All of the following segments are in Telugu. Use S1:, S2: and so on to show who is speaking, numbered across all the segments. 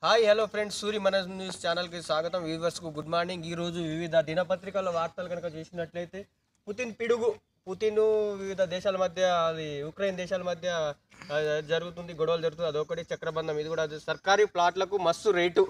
S1: హాయ్ హలో ఫ్రెండ్స్ సూరి మన న్యూస్ ఛానల్కి స్వాగతం వ్యూవర్స్కు గుడ్ మార్నింగ్ ఈ రోజు వివిధ దినపత్రికల వార్తలు కనుక చూసినట్లయితే పుతిన్ పిడుగు పుతిన్ వివిధ దేశాల మధ్య అది ఉక్రెయిన్ దేశాల మధ్య ఆ, జరుగుతుంది గొడవలు జరుగుతుంది అదొకటి చక్రబంధం ఇది కూడా అది సర్కారీ ప్లాట్లకు మస్తు రేటు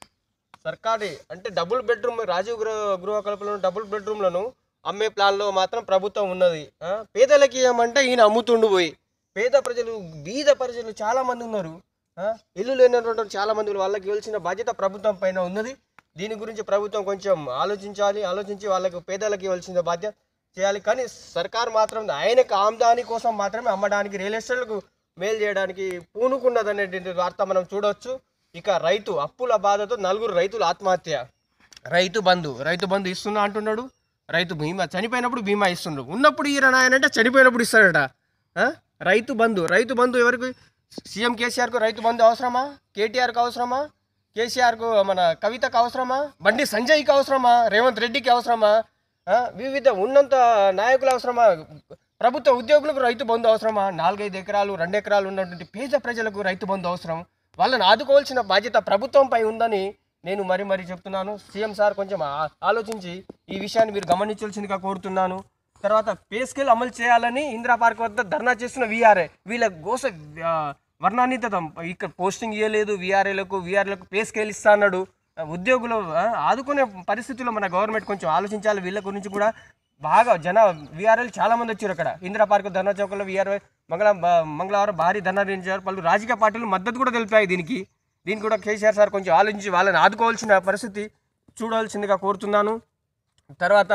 S1: సర్కారీ అంటే డబుల్ బెడ్రూమ్ రాజీవ్ గృహ గృహ కల్పనలో డబుల్ బెడ్రూమ్లను అమ్మే ప్లాన్లో మాత్రం ప్రభుత్వం ఉన్నది ఆ, పేదలకి ఏమంటే ఈయన అమ్ముతుండు పోయి పేద ప్రజలు బీద ప్రజలు చాలా మంది ఉన్నారు ఆ, ఇల్లు లేనటువంటి వాళ్ళు చాలా మంది ఉన్నారు. వాళ్ళకి ఇవ్వాల్సిన బాధ్యత ప్రభుత్వం పైన ఉన్నది దీని గురించి ప్రభుత్వం కొంచెం ఆలోచించాలి ఆలోచించి వాళ్ళకి పేదలకు ఇవ్వాల్సిన బాధ్యత చేయాలి కానీ సర్కార్ మాత్రం ఆయనకు ఆమ్దాని కోసం మాత్రమే అమ్మడానికి రియల్ ఎస్టేట్లకు మేలు చేయడానికి పూనుకున్నదనేటువంటి వార్త మనం చూడవచ్చు ఇక రైతు అప్పుల బాధతో నలుగురు రైతులు ఆత్మహత్య రైతు బంధు రైతు బంధు ఇస్తున్నా అంటున్నాడు రైతు బీమా చనిపోయినప్పుడు బీమా ఇస్తుండు ఉన్నప్పుడు ఈయన నాయనంటే చనిపోయినప్పుడు ఇస్తాడట ఆ? రైతు బంధు రైతు బంధు ఎవరికి సీఎం కేసీఆర్కు రైతు బంధు అవసరమా కేటీఆర్కి అవసరమా కేసీఆర్కు మన కవితకు అవసరమా బండి సంజయ్కి అవసరమా రేవంత్ రెడ్డికి అవసరమా ఆ? వివిధ ఉన్నంత నాయకులు అవసరమా ప్రభుత్వ ఉద్యోగులకు రైతు బంధు అవసరమా నాలుగైదు ఎకరాలు రెండు ఎకరాలు ఉన్నటువంటి పేద ప్రజలకు రైతు బంధు అవసరం వాళ్ళని ఆదుకోవాల్సిన బాధ్యత ప్రభుత్వంపై ఉందని నేను మరి మరి చెప్తున్నాను సీఎం సార్ కొంచెం ఆ- ఆలోచించి ఈ విషయాన్ని మీరు గమనించాల్సిందిగా కోరుతున్నాను తర్వాత పే స్కేల్ అమలు చేయాలని ఇందిరా పార్క్ వద్ద ధర్నా చేస్తున్న వీఆర్ఏ వీళ్ళ గోస ఆ, వర్ణాన్నితం ఇక్కడ పోస్టింగ్ ఇవ్వలేదు వీఆర్ఏలకు వీఆర్ఏలకు పే స్కేల్ ఇస్తా అన్నాడు ఆ, ఉద్యోగులు ఆ, ఆదుకునే పరిస్థితుల్లో మన గవర్నమెంట్ కొంచెం ఆలోచించాలి వీళ్ళ గురించి కూడా బాగా జన వీఆర్ఎల్ చాలా మంది వచ్చారు అక్కడ ఇందిరా పార్క్ ధర్నా చౌకలో వీఆర్ఏ మంగళ బ- మంగళవారం భారీ ధర్నా నిర్వహించారు పలు రాజకీయ పార్టీలు మద్దతు కూడా తెలిపాయి దీనికి దీనికి కూడా కేసీఆర్ సార్ కొంచెం ఆలోచించి వాళ్ళని ఆదుకోవాల్సిన పరిస్థితి చూడాల్సిందిగా కోరుతున్నాను తర్వాత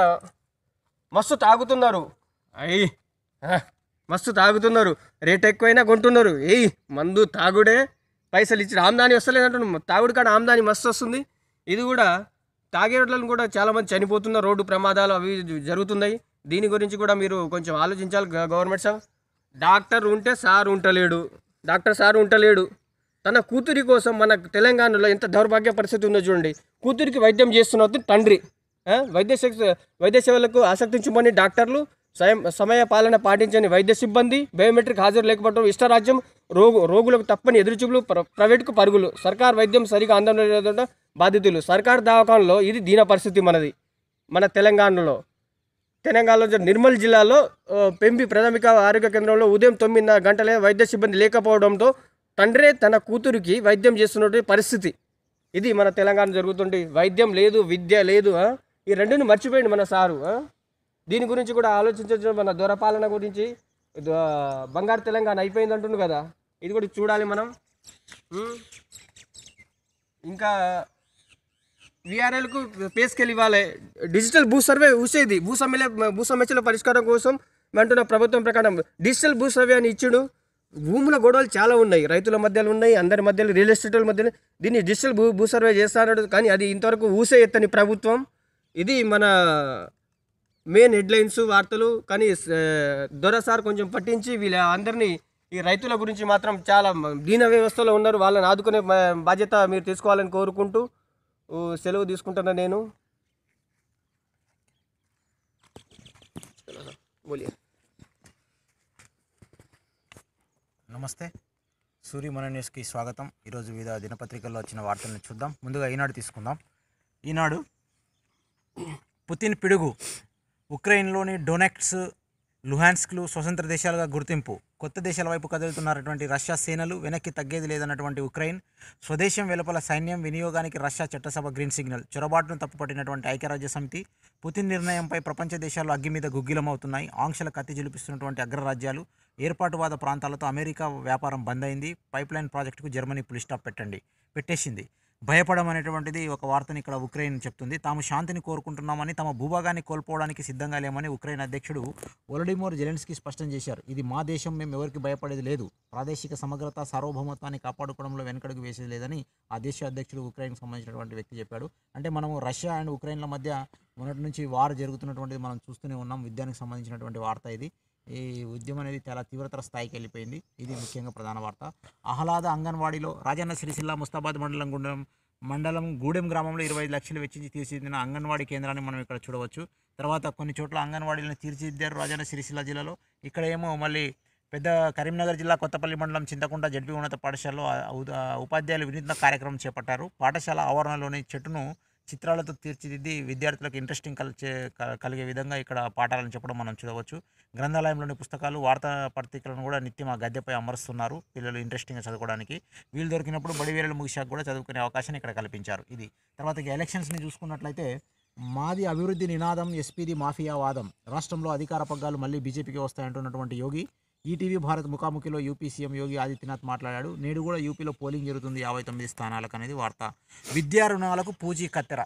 S1: మస్తు తాగుతున్నారు అయ్యి ఆ, మస్తు తాగుతున్నారు రేట్ ఎక్కువైనా కొంటున్నారు ఏయ్ మందు తాగుడే పైసలు ఇచ్చి ఆమ్దాని వస్తలేదంటున్నాం తాగుడు కాడ ఆమ్దాని మస్తు వస్తుంది ఇది కూడా తాగే వాళ్ళని కూడా చాలామంది చనిపోతున్నారు రోడ్డు ప్రమాదాలు అవి జరుగుతున్నాయి దీని గురించి కూడా మీరు కొంచెం ఆలోచించాలి గ- గవర్నమెంట్ సార్ డాక్టర్ ఉంటే సార్ ఉంటలేడు డాక్టర్ సార్ ఉంటలేడు తన కూతురి కోసం మన తెలంగాణలో ఎంత దౌర్భాగ్య పరిస్థితి ఉందో చూడండి కూతురికి వైద్యం చేస్తున్న తండ్రి ఆ? వైద్య శిక్ష- వైద్య సేవలకు ఆసక్తించమని డాక్టర్లు స్వయం సమయ పాలన పాటించని వైద్య సిబ్బంది బయోమెట్రిక్ హాజరు లేకపోవడం ఇష్టరాజ్యం రోగు రోగులకు తప్పని ఎదురుచూపులు ప్ర- ప్రైవేటుకు పరుగులు సర్కార్ వైద్యం సరిగా అందడం బాధితులు సర్కార్ దవాఖానలో ఇది దీన పరిస్థితి మనది మన తెలంగాణలో తెలంగాణలో జ- నిర్మల్ జిల్లాలో ఆ, పెంబి ప్రాథమిక ఆరోగ్య కేంద్రంలో ఉదయం తొమ్మిదిన్నర గంటలే వైద్య సిబ్బంది లేకపోవడంతో తండ్రే తన కూతురికి వైద్యం చేస్తున్నటువంటి పరిస్థితి ఇది మన తెలంగాణ జరుగుతుంది వైద్యం లేదు విద్య లేదు ఆ? ఈ రెండుని మర్చిపోయింది మన సారు ఆ? దీని గురించి కూడా ఆలోచించవచ్చు మన దొరపాలన గురించి ద- బంగారు తెలంగాణ అయిపోయింది అంటుంది కదా ఇది కూడా చూడాలి మనం ఉం? ఇంకా విఆర్ఎల్కు పేస్కెళ్ళి ఇవ్వాలి డిజిటల్ భూ సర్వే ఊసేది భూ సమ్మెల భూ సమస్యల పరిష్కారం కోసం అంటున్న ప్రభుత్వం ప్రకారం డిజిటల్ భూ సర్వే అని ఇచ్చుడు భూముల గొడవలు చాలా ఉన్నాయి రైతుల మధ్యలో ఉన్నాయి అందరి మధ్యలో రియల్ ఎస్టేట్ల మధ్యలో దీన్ని డిజిటల్ భూ భూ సర్వే చేస్తాడు కానీ అది ఇంతవరకు ఊసే ఎత్తని ప్రభుత్వం ఇది మన మెయిన్ హెడ్లైన్స్ వార్తలు కానీ స- దొర సార్ కొంచెం పట్టించి వీళ్ళ అందరినీ ఈ రైతుల గురించి మాత్రం చాలా మ- దీన వ్యవస్థలో ఉన్నారు వాళ్ళని ఆదుకునే మ- బాధ్యత మీరు తీసుకోవాలని కోరుకుంటూ ఊ, సెలవు తీసుకుంటున్నా నేను బోలియే
S2: నమస్తే సూర్య మన న్యూస్కి స్వాగతం ఈరోజు వివిధ దినపత్రికల్లో వచ్చిన వార్తలను చూద్దాం ముందుగా ఈనాడు తీసుకుందాం ఈనాడు పుతిన్ పిడుగు ఉక్రెయిన్లోని డొనెక్స్ లుహాన్స్క్లు స్వతంత్ర దేశాలుగా గుర్తింపు కొత్త దేశాల వైపు కదులుతున్నటువంటి రష్యా సేనలు వెనక్కి తగ్గేది లేదన్నటువంటి ఉక్రెయిన్ స్వదేశం వెలుపల సైన్యం వినియోగానికి రష్యా చట్టసభ గ్రీన్ సిగ్నల్ చొరబాటును తప్పుపట్టినటువంటి ఐక్యరాజ్య సమితి పుతిన్ నిర్ణయంపై ప్రపంచ దేశాలు అగ్గి మీద గుగ్గిలమవుతున్నాయి ఆంక్షల కత్తి జులిపిస్తున్నటువంటి అగ్రరాజ్యాలు ఏర్పాటువాద ప్రాంతాలతో అమెరికా వ్యాపారం బంద్ అయింది పైప్లైన్ ప్రాజెక్టుకు జర్మనీ పులి స్టాప్ పెట్టండి పెట్టేసింది భయపడం అనేటువంటిది ఒక వార్తని ఇక్కడ ఉక్రెయిన్ చెప్తుంది తాము శాంతిని కోరుకుంటున్నామని తమ భూభాగాన్ని కోల్పోవడానికి సిద్ధంగా లేమని ఉక్రెయిన్ అధ్యక్షుడు వొలడిమోర్ జెలెన్స్కీ స్పష్టం చేశారు ఇది మా దేశం మేము ఎవరికి భయపడేది లేదు ప్రాదేశిక సమగ్రత సార్వభౌమత్వాన్ని కాపాడుకోవడంలో వెనకడుగు వేసేది లేదని ఆ దేశ అధ్యక్షుడు ఉక్రెయిన్కి సంబంధించినటువంటి వ్యక్తి చెప్పాడు అంటే మనము రష్యా అండ్ ఉక్రెయిన్ల మధ్య మొన్నటి నుంచి వార్ జరుగుతున్నటువంటిది మనం చూస్తూనే ఉన్నాం యుద్ధానికి సంబంధించినటువంటి వార్త ఇది ఈ ఉద్యమం అనేది చాలా తీవ్రతర స్థాయికి వెళ్ళిపోయింది ఇది ముఖ్యంగా ప్రధాన వార్త ఆహ్లాద అంగన్వాడీలో రాజన్న సిరిసిల్ల ముస్తాబాద్ మండలం గుండం మండలం గూడెం గ్రామంలో ఇరవై ఐదు లక్షలు వెచ్చించి తీర్చిదిద్దిన అంగన్వాడీ కేంద్రాన్ని మనం ఇక్కడ చూడవచ్చు తర్వాత కొన్ని చోట్ల అంగన్వాడీలను తీర్చిదిద్దారు రాజన్న సిరిసిల్ల జిల్లాలో ఇక్కడ ఏమో మళ్ళీ పెద్ద కరీంనగర్ జిల్లా కొత్తపల్లి మండలం చింతకుంట జడ్పీ ఉన్నత పాఠశాలలో ఆ, ఉద- ఉపాధ్యాయులు వినూత్న కార్యక్రమం చేపట్టారు పాఠశాల ఆవరణలోని చెట్టును చిత్రాలతో తీర్చిదిద్ది విద్యార్థులకు ఇంట్రెస్టింగ్ కలిచే క- కలిగే విధంగా ఇక్కడ పాఠాలను చెప్పడం మనం చూడవచ్చు గ్రంథాలయంలోని పుస్తకాలు వార్తా పత్రికలను కూడా నిత్యం ఆ గద్దెపై అమరుస్తున్నారు పిల్లలు ఇంట్రెస్టింగ్గా చదువుకోవడానికి వీలు దొరికినప్పుడు బడి వేళలు ముగిశాక కూడా చదువుకునే అవకాశాన్ని ఇక్కడ కల్పించారు ఇది తర్వాత ఇక ఎలక్షన్స్ని చూసుకున్నట్లయితే మాది అభివృద్ధి నినాదం ఎస్పీది మాఫియా వాదం రాష్ట్రంలో అధికార పగ్గాలు మళ్ళీ బీజేపీకి వస్తాయంటున్నటువంటి యోగి ఈటీవీ భారత్ ముఖాముఖిలో యూపీ సీఎం యోగి ఆదిత్యనాథ్ మాట్లాడాడు నేడు కూడా యూపీలో పోలింగ్ జరుగుతుంది యాభై తొమ్మిది స్థానాలకు అనేది వార్త విద్యా రుణాలకు పూచీ కత్తెర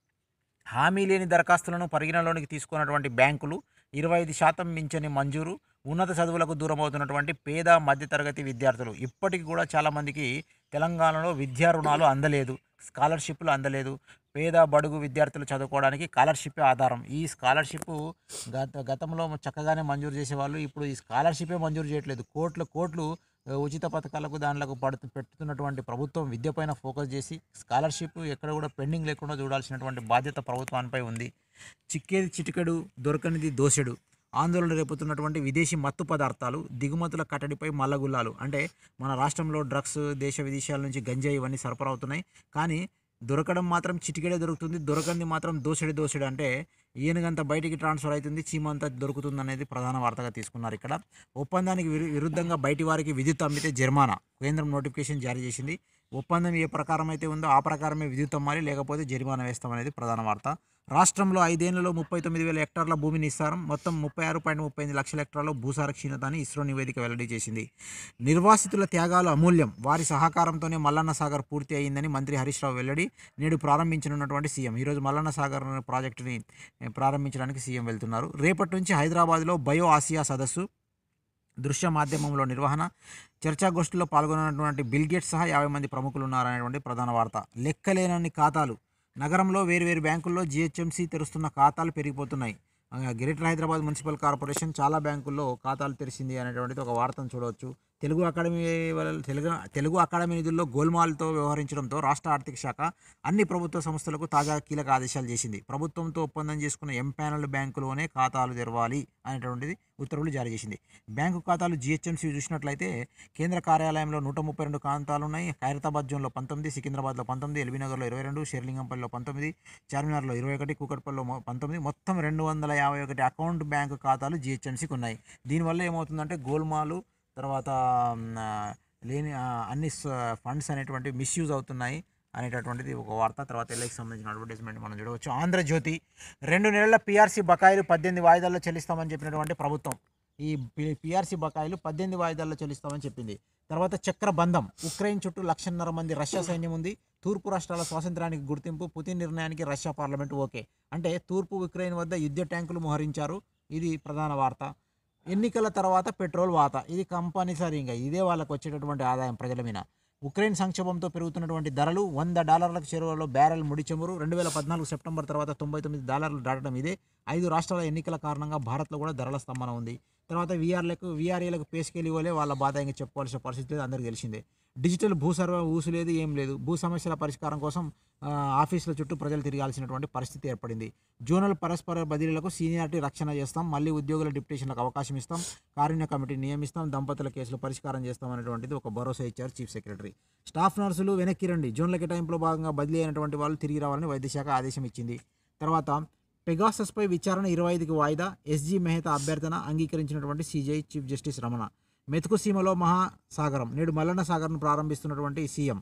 S2: హామీ లేని దరఖాస్తులను పరిగణలోనికి తీసుకున్నటువంటి బ్యాంకులు ఇరవై ఐదు శాతం మించని మంజూరు ఉన్నత చదువులకు దూరమవుతున్నటువంటి పేద మధ్యతరగతి విద్యార్థులు ఇప్పటికి కూడా చాలామందికి తెలంగాణలో విద్యా రుణాలు అందలేదు స్కాలర్షిప్లు అందలేదు పేద బడుగు విద్యార్థులు చదువుకోవడానికి స్కాలర్షిప్ ఆధారం ఈ స్కాలర్షిప్ గత గతంలో చక్కగానే మంజూరు చేసేవాళ్ళు ఇప్పుడు ఈ స్కాలర్షిపే మంజూరు చేయట్లేదు కోట్ల కోట్లు ఆ, ఉచిత పథకాలకు దానిలకు పడుతు పెట్టుతున్నటువంటి ప్రభుత్వం విద్యపైన ఫోకస్ చేసి స్కాలర్షిప్ ఎక్కడ కూడా పెండింగ్ లేకుండా చూడాల్సినటువంటి బాధ్యత ప్రభుత్వానిపై ఉంది చిక్కేది చిటికెడు దొరకనిది దోసెడు ఆందోళన రేపుతున్నటువంటి విదేశీ మత్తు పదార్థాలు దిగుమతుల కట్టడిపై మల్లగుల్లాలు అంటే మన రాష్ట్రంలో డ్రగ్స్ దేశ విదేశాల నుంచి గంజాయి ఇవన్నీ సరఫరా అవుతున్నాయి కానీ దొరకడం మాత్రం చిటికెడే దొరుకుతుంది దొరకంది మాత్రం దోసెడి దోసెడు అంటే ఈయనగంత బయటికి ట్రాన్స్ఫర్ అవుతుంది చీమంతా దొరుకుతుంది అనేది ప్రధాన వార్తగా తీసుకున్నారు ఇక్కడ ఒప్పందానికి విరు- విరుద్ధంగా బయటి వారికి విద్యుత్ అమ్మితే జరిమానా కేంద్రం నోటిఫికేషన్ జారీ చేసింది ఒప్పందం ఏ ప్రకారం అయితే ఉందో ఆ ప్రకారమే విద్యుత్ అమ్మాలి లేకపోతే జరిమానా వేస్తామనేది ప్రధాన వార్త రాష్ట్రంలో ఐదేళ్లలో ముప్పై తొమ్మిది వేల హెక్టార్ల భూమి నిస్సారం మొత్తం ముప్పై ఆరు పాయింట్ ముప్పై ఎనిమిది లక్షల హెక్టార్లో భూసార క్షీణత అని ఇస్రో నివేదిక వెల్లడి చేసింది నిర్వాసితుల త్యాగాలు అమూల్యం వారి సహకారంతోనే మల్లన్న సాగర్ పూర్తి అయిందని మంత్రి హరీష్ రావు వెల్లడి నేడు ప్రారంభించనున్నటువంటి సీఎం ఈరోజు మల్లన్న సాగర్ ప్రాజెక్టుని eh, ప్రారంభించడానికి సీఎం వెళ్తున్నారు రేపటి నుంచి హైదరాబాద్లో బయో ఆసియా సదస్సు దృశ్య మాధ్యమంలో నిర్వహణ చర్చాగోష్ఠిలో పాల్గొన్నటువంటి బిల్ గేట్స్ సహా యాభై మంది ప్రముఖులు ఉన్నారనేటువంటి ప్రధాన వార్త లెక్కలేనన్ని ఖాతాలు నగరంలో వేరువేరు బ్యాంకుల్లో జిహెచ్ఎంసీ తెరుస్తున్న ఖాతాలు పెరిగిపోతున్నాయి ఆ, గ్రేటర్ హైదరాబాద్ మున్సిపల్ కార్పొరేషన్ చాలా బ్యాంకుల్లో ఖాతాలు తెరిచింది అనేటువంటిది ఒక వార్తను చూడవచ్చు తెలుగు అకాడమీ వల్ల తెలుగు తెలుగు అకాడమీ నిధుల్లో గోల్మాల్తో వ్యవహరించడంతో రాష్ట్ర ఆర్థిక శాఖ అన్ని ప్రభుత్వ సంస్థలకు తాజా కీలక ఆదేశాలు చేసింది ప్రభుత్వంతో ఒప్పందం చేసుకున్న ఎంపానల్ బ్యాంకులోనే ఖాతాలు తెరవాలి అనేటువంటిది ఉత్తర్వులు జారీ చేసింది బ్యాంకు ఖాతాలు జిహెచ్ఎంసీ చూసినట్లయితే కేంద్ర కార్యాలయంలో నూట ముప్పై రెండు ఖాతాలు ఉన్నాయి ఖైరతాబాద్ జోన్లో పంతొమ్మిది సికింద్రాబాద్లో పంతొమ్మిది ఎల్బీనగర్లో ఇరవై రెండు షేర్లింగంపల్లిలో పంతొమ్మిది చార్మినార్లో ఇరవై ఒకటి కూకట్పల్లిలో మొ- పంతొమ్మిది మొత్తం రెండు వందల యాభై ఒకటి అకౌంట్ బ్యాంకు ఖాతాలు జిహెచ్ఎంసీకి ఉన్నాయి దీనివల్ల ఏమవుతుందంటే గోల్మాలు తర్వాత మ్, ఆ, లేని ఆ, అన్ని ఫండ్స్ అనేటువంటి మిస్యూజ్ అవుతున్నాయి అనేటటువంటిది ఒక వార్త తర్వాత ఎల్ఐకి సంబంధించిన అడ్వర్టైజ్మెంట్ మనం చూడవచ్చు ఆంధ్రజ్యోతి రెండు నెలల పిఆర్సీ బకాయిలు పద్దెనిమిది వాయిదాల్లో చెల్లిస్తామని చెప్పినటువంటి ప్రభుత్వం ఈ పిఆర్సీ బకాయిలు పద్దెనిమిది వాయిదాల్లో చెల్లిస్తామని చెప్పింది తర్వాత చక్రబంధం ఉక్రెయిన్ చుట్టూ లక్షన్నర మంది రష్యా సైన్యం ఉంది తూర్పు రాష్ట్రాల స్వాతంత్రానికి గుర్తింపు పుతిన్ నిర్ణయానికి రష్యా పార్లమెంట్ ఓకే అంటే తూర్పు ఉక్రెయిన్ వద్ద యుద్ధ ట్యాంకులు మోహరించారు ఇది ప్రధాన వార్త ఎన్నికల తర్వాత పెట్రోల్ వాత ఇది కంపల్సరీ ఇంకా ఇదే వాళ్ళకి వచ్చేటటువంటి ఆదాయం ప్రజల మీద ఉక్రెయిన్ సంక్షోభంతో పెరుగుతున్నటువంటి ధరలు వంద డాలర్లకు చేరువలో బ్యారెల్ ముడి చమురు రెండు వేల పద్నాలుగు సెప్టెంబర్ తర్వాత తొంభై తొమ్మిది డాలర్లు దాటడం ఇదే ఐదు రాష్ట్రాల ఎన్నికల కారణంగా భారత్లో కూడా ధరల స్తంభన ఉంది తర్వాత వీఆర్లకు వీఆర్ఏలకు పేసుకెళ్ళి ఇవ్వలే వాళ్ళ బాధ ఇంకా చెప్పుకోవాల్సిన పరిస్థితి లేదు అందరికీ తెలిసిందే డిజిటల్ భూ సర్వే ఊసు లేదు ఏం లేదు భూ సమస్యల పరిష్కారం కోసం ఆ, ఆఫీసుల చుట్టూ ప్రజలు తిరగాల్సినటువంటి పరిస్థితి ఏర్పడింది జోనల్ పరస్పర బదిలీలకు సీనియారిటీ రక్షణ చేస్తాం మళ్ళీ ఉద్యోగుల డిప్యుటేషన్లకు అవకాశం ఇస్తాం కారుణ్య కమిటీ నియమిస్తాం దంపతుల కేసులు పరిష్కారం చేస్తాం అనేటువంటిది ఒక భరోసా ఇచ్చారు చీఫ్ సెక్రటరీ స్టాఫ్ నర్సులు వెనక్కి రండి జోన్ల కేటాయింపులో భాగంగా బదిలీ అయినటువంటి వాళ్ళు తిరిగి రావాలని వైద్యశాఖ ఆదేశం ఇచ్చింది తర్వాత పెగాసస్పై విచారణ ఇరవై ఐదుకి వాయిదా ఎస్జీ మెహతా అభ్యర్థన అంగీకరించినటువంటి సీజీఐ చీఫ్ జస్టిస్ రమణ మెతుకు సీమలో మహాసాగరం నేడు మల్లన్న సాగర్ను ప్రారంభిస్తున్నటువంటి సీఎం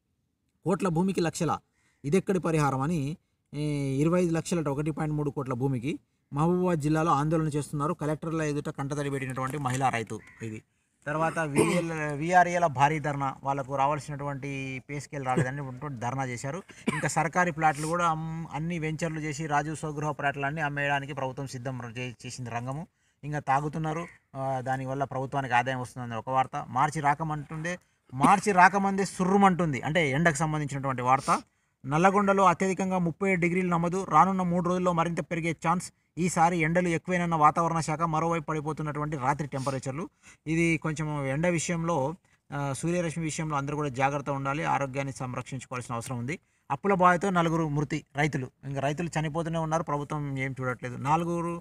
S2: కోట్ల భూమికి లక్షల ఇదెక్కడి పరిహారం అని ఏ, ఇరవై ఐదు లక్షల ఒకటి పాయింట్ మూడు కోట్ల భూమికి మహబూబాబాద్ జిల్లాలో ఆందోళన చేస్తున్నారు కలెక్టర్ల ఎదుట కంటతడి పెట్టినటువంటి మహిళా రైతు ఇది తర్వాత విఎల్ విఆర్ఏల భారీ ధర్నా వాళ్ళకు రావాల్సినటువంటి పే స్కేల్ రాలేదని ఉంటూ ధర్నా చేశారు ఇంకా సర్కారీ ప్లాట్లు కూడా అమ్- అన్ని వెంచర్లు చేసి రాజు స్వగృహ ప్లాట్లన్నీ అమ్మేయడానికి ప్రభుత్వం సిద్ధం చే- చేసింది రంగము ఇంకా తాగుతున్నారు ఆ, దానివల్ల ప్రభుత్వానికి ఆదాయం వస్తుందని ఒక వార్త మార్చి రాకమంటుందే మార్చి రాకమందే సుర్రుమంటుంది అంటే ఎండకు సంబంధించినటువంటి వార్త నల్లగొండలో అత్యధికంగా ముప్పై ఏడు డిగ్రీలు నమోదు రానున్న మూడు రోజుల్లో మరింత పెరిగే ఛాన్స్ ఈసారి ఎండలు ఎక్కువైనన్న వాతావరణ శాఖ మరోవైపు పడిపోతున్నటువంటి రాత్రి టెంపరేచర్లు ఇది కొంచెం ఎండ విషయంలో ఆ, సూర్యరశ్మి విషయంలో అందరూ కూడా జాగ్రత్త ఉండాలి ఆరోగ్యాన్ని సంరక్షించుకోవాల్సిన అవసరం ఉంది అప్పుల బాధతో నలుగురు మృతి రైతులు ఇంకా రైతులు చనిపోతూనే ఉన్నారు ప్రభుత్వం ఏం చూడట్లేదు నాలుగురు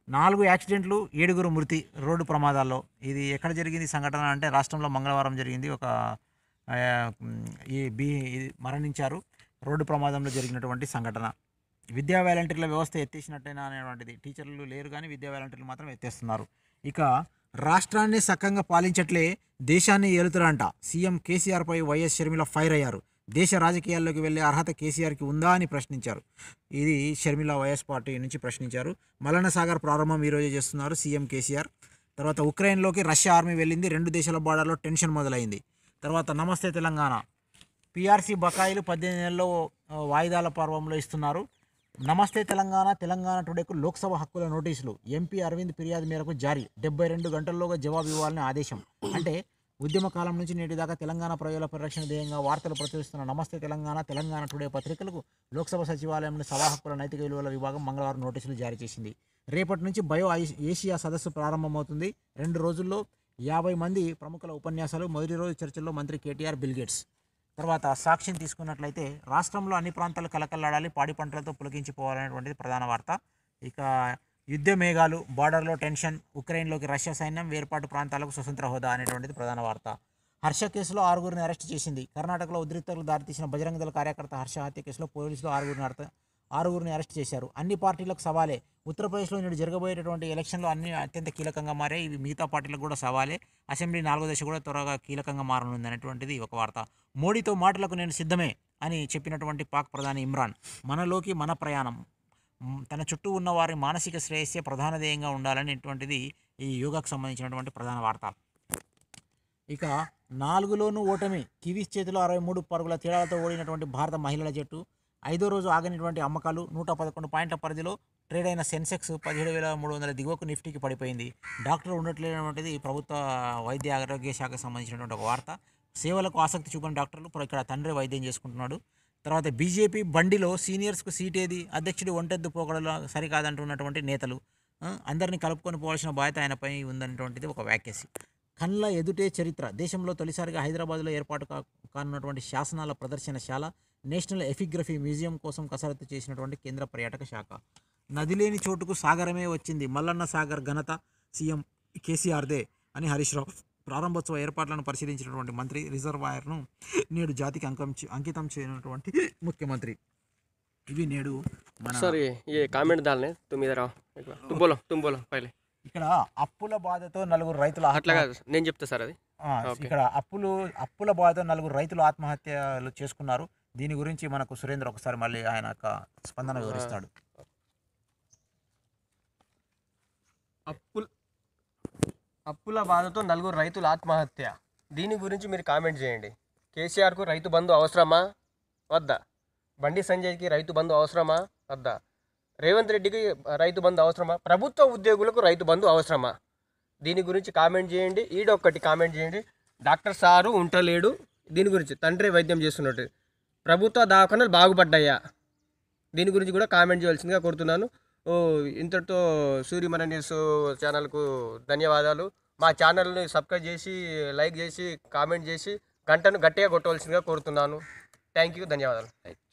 S2: నాలుగు యాక్సిడెంట్లు ఏడుగురు మృతి రోడ్డు ప్రమాదాల్లో ఇది ఎక్కడ జరిగింది సంఘటన అంటే రాష్ట్రంలో మంగళవారం జరిగింది ఒక ఆ, మ్, ఈ బీ ఇది మరణించారు రోడ్డు ప్రమాదంలో జరిగినటువంటి సంఘటన విద్యా వాలంటీర్ల వ్యవస్థ ఎత్తేసినట్టేనా అనేటువంటిది టీచర్లు లేరు కానీ విద్యా వాలంటీర్లు మాత్రం ఎత్తేస్తున్నారు ఇక రాష్ట్రాన్ని సక్కంగా పాలించట్లే దేశాన్ని ఏలుతురంట సీఎం కేసీఆర్పై వైఎస్ షర్మిల ఫైర్ అయ్యారు దేశ రాజకీయాల్లోకి వెళ్ళే అర్హత కేసీఆర్కి ఉందా అని ప్రశ్నించారు ఇది షర్మిల వైఎస్ పార్టీ నుంచి ప్రశ్నించారు మల్లన్న సాగర్ ప్రారంభం ఈరోజే చేస్తున్నారు సీఎం కేసీఆర్ తర్వాత ఉక్రెయిన్లోకి రష్యా ఆర్మీ వెళ్ళింది రెండు దేశాల బార్డర్లో టెన్షన్ మొదలైంది తర్వాత నమస్తే తెలంగాణ పీఆర్సీ బకాయిలు పద్దెనిమిది నెలల్లో ఆ, వాయిదాల పర్వంలో ఇస్తున్నారు నమస్తే తెలంగాణ తెలంగాణ టుడేకు లోక్సభ హక్కుల నోటీసులు ఎంపీ అరవింద్ ఫిర్యాదు మేరకు జారీ డెబ్బై రెండు గంటల్లోగా జవాబు ఇవ్వాలని ఆదేశం అంటే ఉద్యమ కాలం నుంచి నేటి దాకా తెలంగాణ ప్రజల పరిరక్షణ ధ్యేయంగా వార్తలు ప్రచురిస్తున్న నమస్తే తెలంగాణ తెలంగాణ టుడే పత్రికలకు లోక్సభ సచివాలయంలో సభా హక్కుల నైతిక విలువల విభాగం మంగళవారం నోటీసులు జారీ చేసింది రేపటి నుంచి బయో ఐ- ఏషియా సదస్సు ప్రారంభమవుతుంది రెండు రోజుల్లో యాభై మంది ప్రముఖుల ఉపన్యాసాలు మొదటి రోజు చర్చల్లో మంత్రి కేటీఆర్ బిల్గేట్స్ తర్వాత సాక్ష్యం తీసుకున్నట్లయితే రాష్ట్రంలో అన్ని ప్రాంతాలు కలకల్లాడాలి పాడి పంటలతో పులకించిపోవాలనేటువంటిది ప్రధాన వార్త ఇక యుద్ధ మేఘాలు బార్డర్లో టెన్షన్ ఉక్రెయిన్లోకి రష్యా సైన్యం వేర్పాటు ప్రాంతాలకు స్వతంత్ర హోదా అనేటువంటిది ప్రధాన వార్త హర్ష కేసులో ఆరుగురిని అరెస్ట్ చేసింది కర్ణాటకలో ఉద్రిక్తలకు దారితీసిన బజరంగ దళ కార్యకర్త హర్ష హత్య కేసులో పోలీసులు ఆరుగురిని అర్థ ఆరుగురిని అరెస్ట్ చేశారు అన్ని పార్టీలకు సవాలే ఉత్తరప్రదేశ్లో నేడు జరగబోయేటటువంటి ఎలక్షన్లో అన్ని అత్యంత కీలకంగా మారాయి ఇవి మిగతా పార్టీలకు కూడా సవాలే అసెంబ్లీ నాలుగో దశ కూడా త్వరగా కీలకంగా మారనుంది అనేటువంటిది ఒక వార్త మోడీతో మాటలకు నేను సిద్ధమే అని చెప్పినటువంటి పాక్ ప్రధాని ఇమ్రాన్ మనలోకి మన ప్రయాణం మ్, తన చుట్టూ ఉన్న వారి మానసిక శ్రేయస్సే ప్రధాన ధ్యేయంగా ఉండాలనేటువంటిది ఈ యోగాకు సంబంధించినటువంటి ప్రధాన వార్త ఇక నాలుగులోనూ ఓటమి కివీస్ చేతిలో అరవై మూడు పరుగుల తేడాలతో ఓడినటువంటి భారత మహిళల జట్టు ఐదో రోజు ఆగనిటువంటి అమ్మకాలు నూట పదకొండు పాయింట్ల పరిధిలో ట్రేడ్ అయిన సెన్సెక్స్ పదిహేడు వేల మూడు వందల దిగువకు నిఫ్టీకి పడిపోయింది డాక్టర్ ఉండట్లేనటువంటిది ప్రభుత్వ వైద్య ఆరోగ్య శాఖకు సంబంధించినటువంటి ఒక వార్త సేవలకు ఆసక్తి చూపిన డాక్టర్లు ఇప్పుడు ఇక్కడ తండ్రి వైద్యం చేసుకుంటున్నాడు తర్వాత బీజేపీ బండిలో సీనియర్స్కు సీట్ ఏది అధ్యక్షుడి ఒంటెద్దు పోకడలో సరికాదంటున్నటువంటి నేతలు ఆ, అందరినీ కలుపుకొని పోవాల్సిన బాధ్యత ఆయనపై ఉందనేటువంటిది ఒక వ్యాఖ్యసి కళ్ళ ఎదుటే చరిత్ర దేశంలో తొలిసారిగా హైదరాబాద్లో ఏర్పాటు కా కానున్నటువంటి శాసనాల ప్రదర్శనశాల నేషనల్ ఎఫిగ్రఫీ మ్యూజియం కోసం కసరత్తు చేసినటువంటి కేంద్ర పర్యాటక శాఖ నది లేని చోటుకు సాగరమే వచ్చింది మల్లన్న సాగర్ ఘనత సీఎం కేసీఆర్దే అని హరీష్ రావు ప్రారంభోత్సవ ఏర్పాట్లను పరిశీలించినటువంటి మంత్రి రిజర్వాయర్ను నేడు జాతికి అంకం చే- అంకితం చేయనటువంటి ముఖ్యమంత్రి ఇవి నేడు మన
S1: सर ये ये कमेंट डालने तुम इधर आओ एक बार तुम बोलो तुम बोलो पहले
S2: ఇక్కడ అప్పుల బాధతో నలుగురు రైతులు
S1: అట్లా
S2: ఆత్మహత్య
S1: కాదు నేను చెప్తా సార్ అది
S2: ఆ, ఇక్కడ అప్పులు అప్పుల బాధతో నలుగురు రైతులు ఆత్మహత్యలు చేసుకున్నారు దీని గురించి మనకు సురేంద్ర ఒకసారి మళ్ళీ ఆయన యొక్క స్పందన వివరిస్తాడు
S1: అప్పుల అప్పుల బాధతో నలుగురు రైతుల ఆత్మహత్య దీని గురించి మీరు కామెంట్ చేయండి కేసీఆర్కు రైతు బంధు అవసరమా వద్దా బండి సంజయ్కి రైతు బంధు అవసరమా వద్దా రేవంత్ రెడ్డికి రైతు బంధు అవసరమా ప్రభుత్వ ఉద్యోగులకు రైతు బంధు అవసరమా దీని గురించి కామెంట్ చేయండి ఈడొక్కటి కామెంట్ చేయండి డాక్టర్ సారు ఉంటలేడు దీని గురించి తండ్రి వైద్యం చేస్తున్నట్టు ప్రభుత్వ దవాఖానాలు బాగుపడ్డాయా దీని గురించి కూడా కామెంట్ చేయాల్సిందిగా కోరుతున్నాను ఓ ఇంతటితో సూర్యమన న్యూస్ ఛానల్కు ధన్యవాదాలు మా ఛానల్ని సబ్స్క్రైబ్ చేసి లైక్ చేసి కామెంట్ చేసి గంటను గట్టిగా కొట్టవలసిందిగా కోరుతున్నాను థ్యాంక్ యూ ధన్యవాదాలు